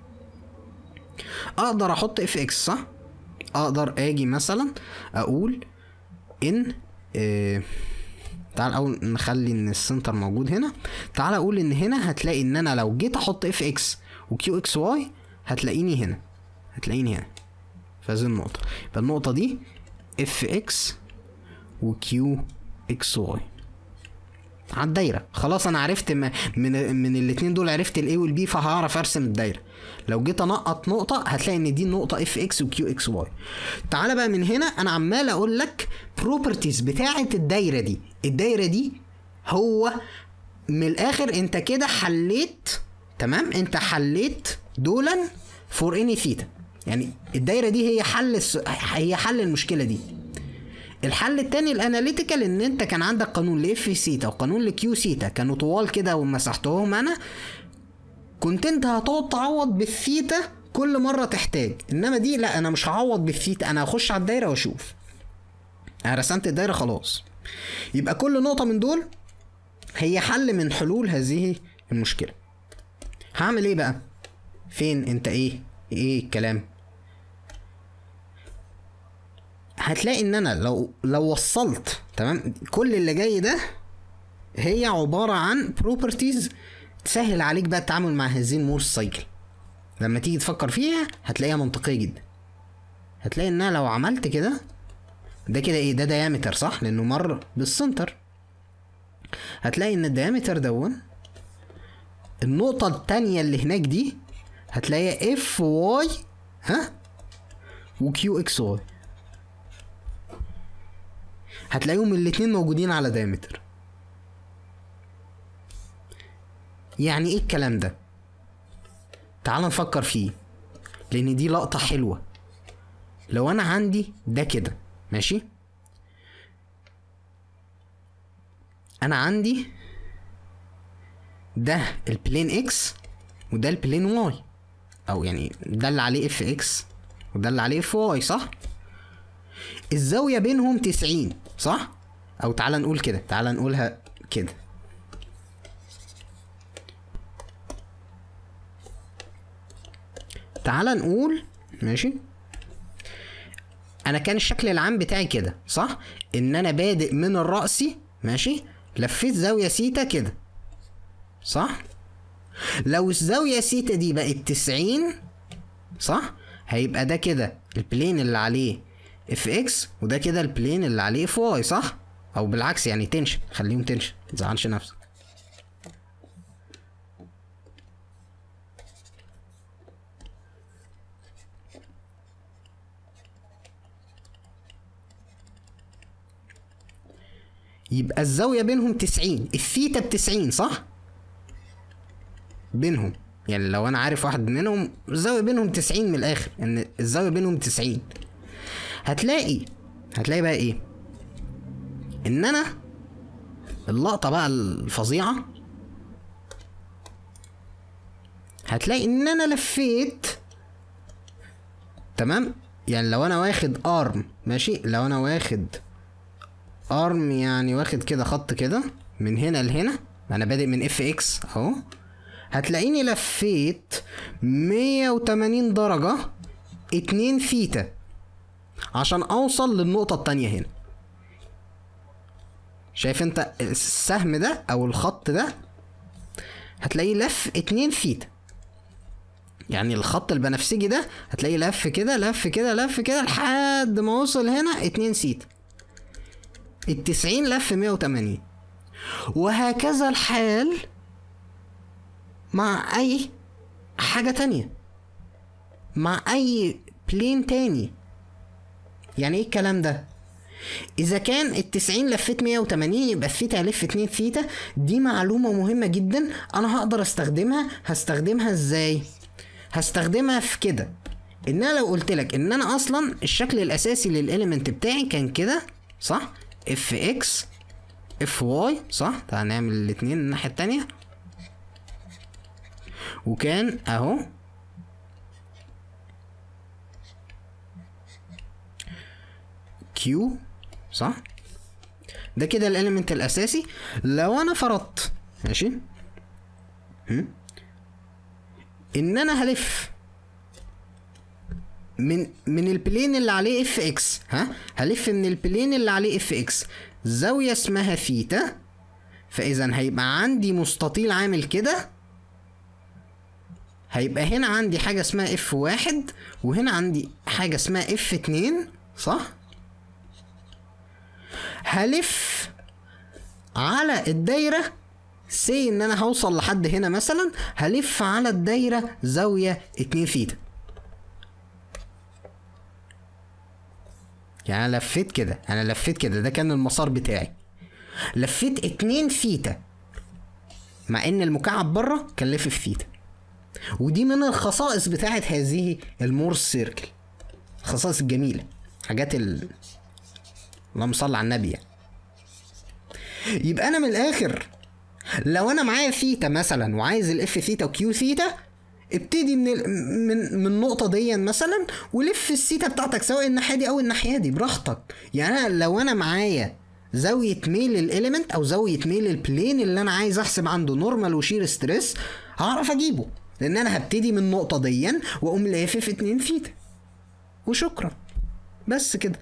اقدر احط اف اكس صح اقدر اجي مثلا اقول ان اه تعال اول نخلي ان السنتر موجود هنا تعال اقول ان هنا هتلاقي ان انا لو جيت احط اف اكس وكيو اكس واي هتلاقيني هنا هتلاقيني هنا في هذه النقطة يبقى النقطة دي اف اكس وكيو اكس واي على الدايره خلاص انا عرفت ما من من الاثنين دول عرفت الاي والبي فهعرف ارسم الدايره لو جيت انقط نقطه هتلاقي ان دي النقطه اف اكس وكيو اكس واي تعالى بقى من هنا انا عمال اقول لك بروبرتيز بتاعه الدايره دي الدايره دي هو من الاخر انت كده حليت تمام انت حليت دولا فور اني ثيتا يعني الدايره دي هي حل الس... هي حل المشكله دي الحل التاني الاناليتيكال ان انت كان عندك قانون لاف سيتا وقانون لكيو سيتا كانوا طوال كده ومسحتهم انا كنت انت هتقعد تعوض بالثيتا كل مره تحتاج انما دي لا انا مش هعوض بالثيتا انا هخش على الدايره واشوف انا رسمت الدايره خلاص يبقى كل نقطه من دول هي حل من حلول هذه المشكله هعمل ايه بقى فين انت ايه ايه الكلام هتلاقي ان انا لو لو وصلت تمام كل اللي جاي ده هي عباره عن بروبرتيز تسهل عليك بقى التعامل مع هذه المورس سايكل لما تيجي تفكر فيها هتلاقيها منطقيه جدا هتلاقي ان انا لو عملت كده ده كده ايه ده دايمتر صح لانه مر بالسنتر هتلاقي ان الدايمتر دون النقطة التانية اللي هناك دي هتلاقيها اف واي ها وكيو اكس واي هتلاقيهم الاتنين موجودين على دايمتر يعني ايه الكلام ده تعال نفكر فيه لان دي لقطة حلوة لو انا عندي ده كده ماشي انا عندي ده البلين اكس وده البلين واي او يعني ده اللي عليه اف اكس وده اللي عليه اف واي صح الزاوية بينهم تسعين صح او تعال نقول كده تعال نقولها كده تعال نقول ماشي انا كان الشكل العام بتاعي كده صح ان انا بادئ من الرأسي ماشي لفيت زاوية سيتا كده صح لو الزاوية سيتا دي بقت تسعين صح هيبقى ده كده البلين اللي عليه اف اكس وده كده البلين اللي عليه اف واي صح او بالعكس يعني تنشن خليهم تنشن متزعلش نفسك يبقى الزاوية بينهم تسعين الثيتا بتسعين صح؟ بينهم يعني لو انا عارف واحد منهم الزاوية بينهم تسعين من الاخر ان الزاوية بينهم تسعين هتلاقي هتلاقي بقى ايه ان انا اللقطة بقى الفظيعة هتلاقي ان انا لفيت تمام يعني لو انا واخد ارم ماشي لو انا واخد ارم يعني واخد كده خط كده من هنا لهنا انا بادئ من اف اكس اهو هتلاقيني لفيت 180 درجة اتنين فيتا عشان اوصل للنقطة التانية هنا شايف انت السهم ده او الخط ده هتلاقيه لف اتنين فيتا يعني الخط البنفسجي ده هتلاقيه لف كده لف كده لف كده لحد ما وصل هنا اتنين سيتا التسعين لف مية وتمانين وهكذا الحال مع اي حاجة تانية مع اي بلين تاني يعني ايه الكلام ده اذا كان التسعين لفيت مية وتمانين يبقى الثيتا هلف اتنين ثيتا دي معلومة مهمة جدا انا هقدر استخدمها هستخدمها ازاي هستخدمها في كده ان انا لو قلت لك ان انا اصلا الشكل الاساسي للاليمنت بتاعي كان كده صح اف اكس اف واي صح تعال نعمل الاتنين الناحية التانية وكان اهو كيو صح ده كده الاليمنت الاساسي لو انا فرضت ماشي هم؟ ان انا هلف من من البلين اللي عليه اف اكس ها هلف من البلين اللي عليه اف اكس زاويه اسمها ثيتا فاذا هيبقى عندي مستطيل عامل كده هيبقى هنا عندي حاجه اسمها اف واحد وهنا عندي حاجه اسمها اف اتنين صح هلف على الدايره سي ان انا هوصل لحد هنا مثلا هلف على الدايره زاويه اتنين ثيتا يعني انا لفيت كده انا لفيت كده ده كان المسار بتاعي لفيت اتنين ثيتا مع ان المكعب بره كان لف في ثيتا ودي من الخصائص بتاعت هذه المورس سيركل الخصائص الجميله حاجات ال اللهم صل على النبي يعني. يبقى انا من الاخر لو انا معايا ثيتا مثلا وعايز الاف ثيتا وكيو ثيتا ابتدي من ال... من من النقطه دي مثلا ولف الثيتا بتاعتك سواء الناحيه دي او الناحيه دي براحتك يعني أنا لو انا معايا زاويه ميل الاليمنت او زاويه ميل البلين اللي انا عايز احسب عنده نورمال وشير ستريس هعرف اجيبه لان انا هبتدي من النقطه دي واقوم لافف 2 ثيتا وشكرا بس كده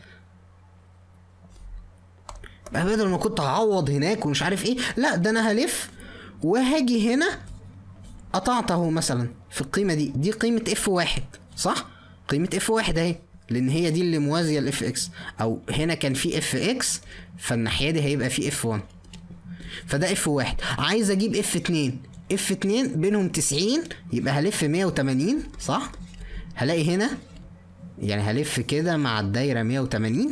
بقى بدل ما كنت هعوض هناك ومش عارف ايه لا ده انا هلف وهاجي هنا قطعت اهو مثلا في القيمه دي دي قيمه اف واحد صح قيمه اف واحد اهي لان هي دي اللي موازيه لاف اكس او هنا كان في اف اكس فالناحيه دي هيبقى في اف 1 فده اف واحد عايز اجيب اف 2 اف 2 بينهم 90 يبقى هلف 180 صح هلاقي هنا يعني هلف كده مع الدايره 180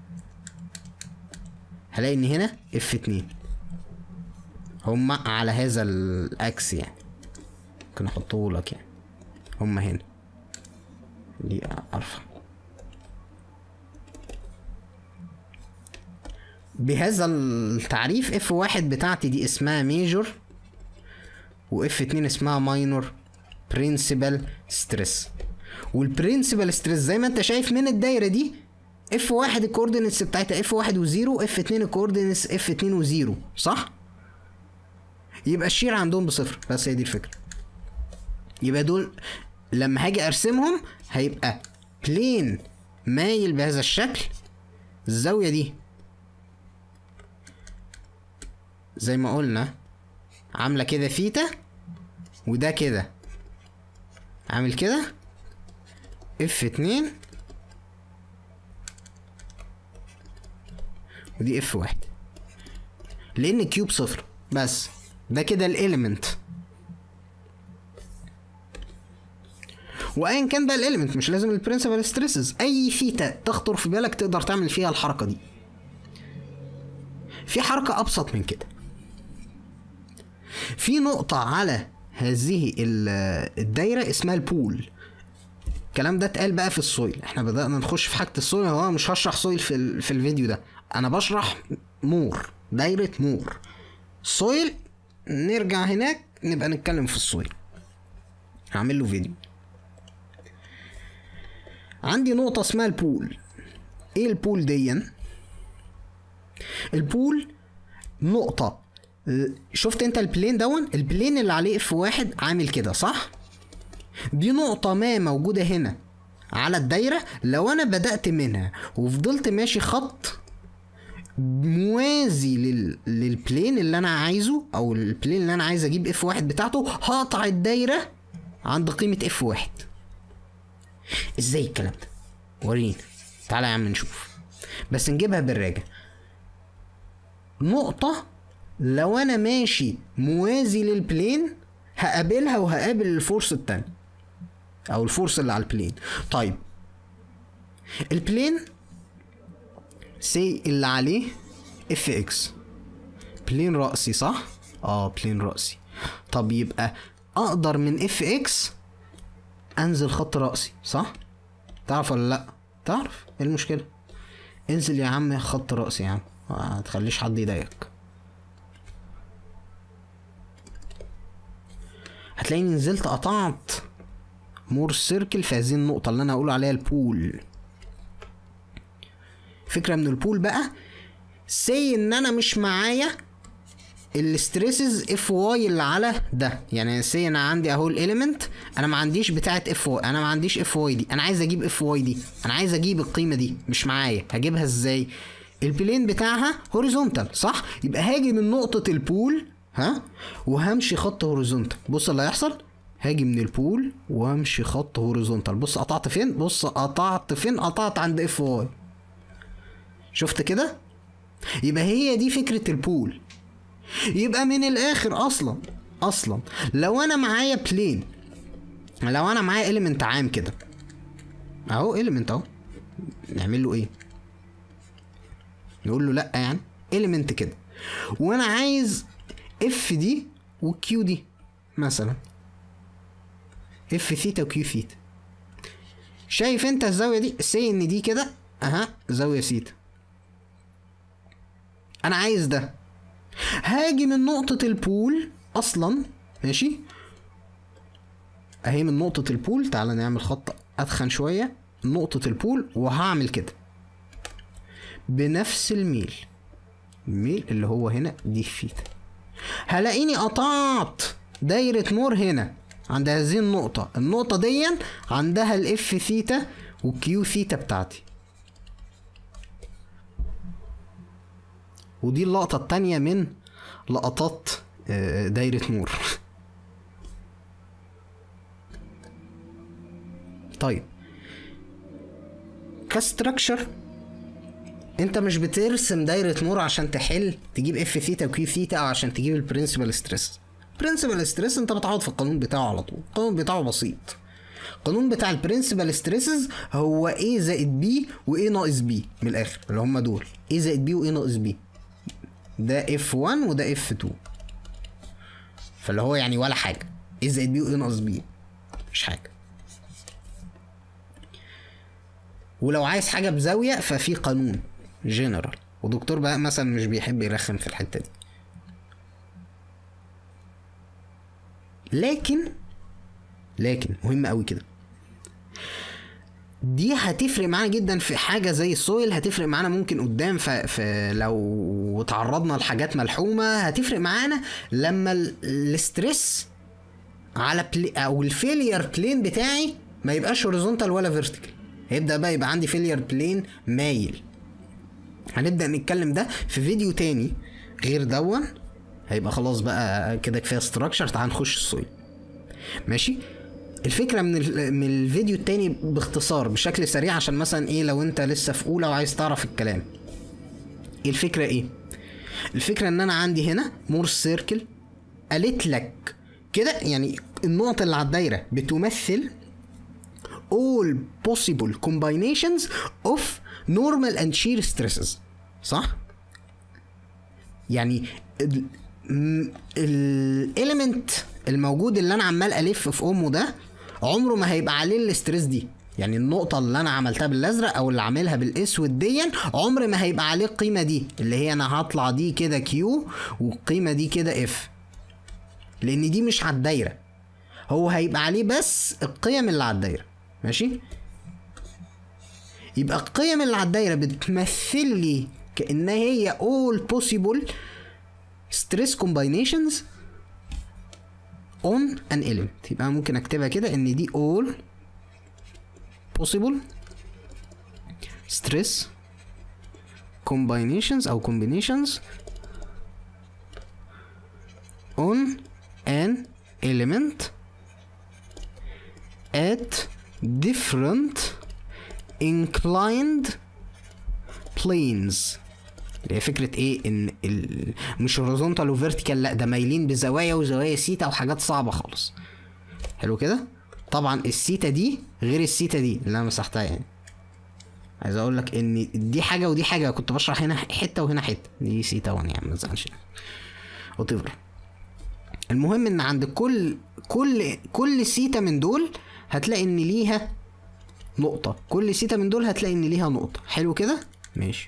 هلاقي ان هنا اف 2 هما على هذا الاكس يعني ممكن احطه لك يعني هما هنا دي ارفع بهذا التعريف اف واحد بتاعتي دي اسمها ميجور واف اتنين اسمها ماينور برنسبل ستريس والبرنسبل ستريس زي ما انت شايف من الدايره دي اف واحد الكوردينتس بتاعتها اف واحد وزيرو اف اتنين الكوردينتس اف اتنين وزيرو صح؟ يبقى الشير عندهم بصفر بس هي دي الفكره يبقى دول لما هاجي ارسمهم هيبقى بلين مايل بهذا الشكل الزاويه دي زي ما قلنا عامله كده ثيتا وده كده عامل كده اف اتنين ودي اف واحد لان كيوب صفر بس ده كده الاليمنت وايا كان بقى الاليمنت مش لازم البرنسبل ستريسز اي ثيتا تخطر في بالك تقدر تعمل فيها الحركه دي في حركه ابسط من كده في نقطه على هذه الدايره اسمها البول الكلام ده اتقال بقى في السويل احنا بدأنا نخش في حاجة السويل هو مش هشرح سويل في, ال... في الفيديو ده انا بشرح مور دايرة مور سويل نرجع هناك نبقى نتكلم في السويل هعمل له فيديو عندي نقطة اسمها البول ايه البول دي البول نقطة شفت انت البلين دون البلين اللي عليه اف واحد عامل كده صح دي نقطة ما موجودة هنا على الدايرة لو أنا بدأت منها وفضلت ماشي خط موازي لل... للبلين اللي أنا عايزه أو البلين اللي أنا عايز أجيب اف واحد بتاعته هقطع الدايرة عند قيمة اف واحد ازاي الكلام ده؟ ورينا تعالى يا عم نشوف بس نجيبها بالراجع نقطة لو أنا ماشي موازي للبلين هقابلها وهقابل الفورس التاني او الفورس اللي على البلين طيب البلين سي اللي عليه اف اكس بلين رأسي صح اه بلين رأسي طب يبقى اقدر من اف اكس انزل خط رأسي صح تعرف ولا لا تعرف ايه المشكلة انزل يا عم خط رأسي يا عم ما تخليش حد يضايقك هتلاقيني نزلت قطعت مور سيركل في هذه النقطة اللي أنا هقول عليها البول فكرة من البول بقى سي إن أنا مش معايا الستريسز اف واي اللي على ده يعني سي انا عندي اهو الاليمنت انا ما عنديش بتاعه اف واي انا ما عنديش اف واي دي انا عايز اجيب اف واي دي انا عايز اجيب القيمه دي مش معايا هجيبها ازاي البلين بتاعها هوريزونتال صح يبقى هاجي من نقطه البول ها وهمشي خط هوريزونتال بص اللي هيحصل هاجي من البول وامشي خط هوريزونتال بص قطعت فين بص قطعت فين قطعت عند اف واي شفت كده يبقى هي دي فكره البول يبقى من الاخر اصلا اصلا لو انا معايا بلين لو انا معايا اليمنت عام كده اهو اليمنت اهو نعمل له ايه نقول له لا يعني اليمنت كده وانا عايز اف دي وكيو دي مثلا اف ثيتا وكيو ثيتا شايف انت الزاويه دي سي ان دي كده اها زاويه ثيتا انا عايز ده هاجي من نقطه البول اصلا ماشي اهي من نقطه البول تعالى نعمل خط اتخن شويه نقطه البول وهعمل كده بنفس الميل الميل اللي هو هنا دي ثيتا هلاقيني قطعت دايرة مور هنا عند هذه النقطة النقطة دي عندها الاف ثيتا والكيو ثيتا بتاعتي ودي اللقطة التانية من لقطات آه، دايرة مور طيب كستراكشر انت مش بترسم دايره مور عشان تحل تجيب اف ثيتا وكيو ثيتا او عشان تجيب البرنسبل ستريس برنسبل ستريس انت بتعوض في القانون بتاعه على طول القانون بتاعه بسيط القانون بتاع البرنسبل ستريسز هو A زائد B و A ناقص B من الاخر اللي هم دول A زائد B و A ناقص B ده F1 وده F2 فاللي هو يعني ولا حاجه A زائد B و A ناقص B مش حاجه ولو عايز حاجه بزاويه ففي قانون جنرال ودكتور بقى مثلا مش بيحب يرخم في الحته دي لكن لكن مهم قوي كده دي هتفرق معانا جدا في حاجه زي السويل هتفرق معانا ممكن قدام ف... ف... لو تعرضنا لحاجات ملحومه هتفرق معانا لما ال- الاسترس على بلي... او الفيلير بلين بتاعي ما يبقاش هوريزونتال ولا فيرتيكال هيبدا بقى يبقى عندي فيلير بلين مايل هنبدا نتكلم ده في فيديو تاني غير دون هيبقى خلاص بقى كده كفايه ستراكشر تعال نخش السويل ماشي الفكره من ال- من الفيديو التاني باختصار بشكل سريع عشان مثلا ايه لو انت لسه في اولى وعايز تعرف الكلام إيه الفكره ايه الفكره ان انا عندي هنا مور سيركل قالت لك كده يعني النقط اللي على الدايره بتمثل all possible combinations of normal and shear stresses صح يعني الاليمنت الموجود اللي انا عمال الف في امه ده عمره ما هيبقى عليه الاستريس دي يعني النقطة اللي أنا عملتها بالأزرق أو اللي عاملها بالأسود دي عمر ما هيبقى عليه القيمة دي اللي هي أنا هطلع دي كده كيو والقيمة دي كده اف لأن دي مش على الدايرة هو هيبقى عليه بس القيم اللي على الدايرة ماشي يبقى القيم اللي على الدايرة بتمثل لي كأنها هي all possible stress combinations on an element يبقى ممكن اكتبها كده ان دي all possible stress combinations او combinations on an element at different inclined planes اللي هي فكرة ايه ان ال... مش هوريزونتال وفيرتيكال لا ده مايلين بزوايا وزوايا سيتا وحاجات صعبة خالص حلو كده طبعا السيتا دي غير السيتا دي اللي انا مسحتها يعني عايز اقول لك ان دي حاجة ودي حاجة كنت بشرح هنا حتة وهنا حتة دي سيتا 1 يعني ما تزعلش وات المهم ان عند كل كل كل سيتا من دول هتلاقي ان ليها نقطة كل سيتا من دول هتلاقي ان ليها نقطة حلو كده ماشي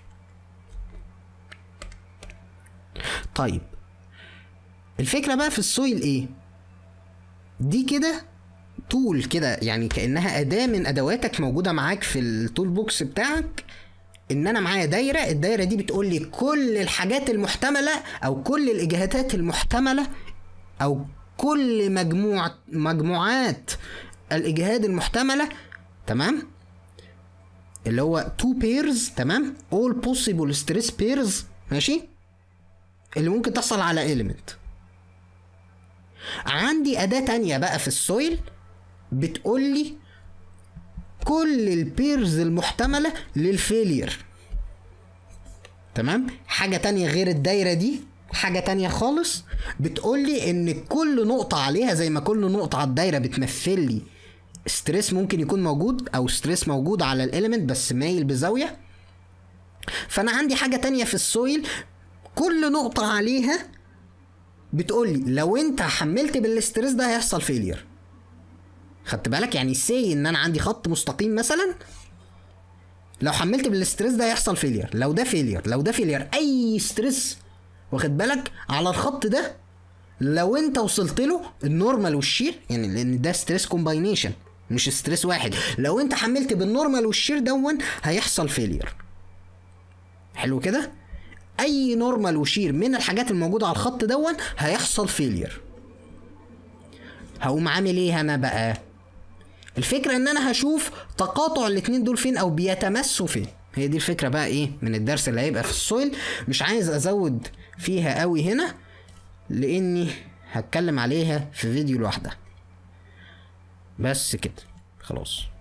طيب الفكرة بقى في السويل ايه دي كده تول كده يعني كأنها أداة من أدواتك موجودة معاك في التول بوكس بتاعك ان انا معايا دايره الدايره دي بتقول لي كل الحاجات المحتمله او كل الاجهادات المحتمله او كل مجموع مجموعات الاجهاد المحتمله تمام اللي هو تو بيرز تمام all possible stress pairs ماشي اللي ممكن تحصل على element عندي أداة تانية بقى في السويل بتقول لي كل البيرز المحتملة للفيلير تمام حاجة تانية غير الدايرة دي حاجة تانية خالص بتقول لي ان كل نقطة عليها زي ما كل نقطة على الدايرة بتمثل لي ستريس ممكن يكون موجود او ستريس موجود على الاليمنت بس مايل بزاوية فانا عندي حاجة تانية في السويل كل نقطة عليها بتقول لي لو انت حملت بالستريس ده هيحصل فيلير خدت بالك يعني سي ان انا عندي خط مستقيم مثلا لو حملت بالاستريس ده هيحصل فيلير لو ده فيلير لو ده فيلير اي ستريس واخد بالك على الخط ده لو انت وصلت له النورمال والشير يعني لان ده ستريس كومباينيشن مش ستريس واحد لو انت حملت بالنورمال والشير دون هيحصل فيلير حلو كده اي نورمال وشير من الحاجات الموجوده على الخط دون هيحصل فيلير هقوم عامل ايه انا بقى الفكره ان انا هشوف تقاطع الاتنين دول فين او بيتمسوا فين هي دي الفكره بقى ايه من الدرس اللي هيبقى في السويل مش عايز ازود فيها قوي هنا لاني هتكلم عليها في فيديو لوحدها بس كده خلاص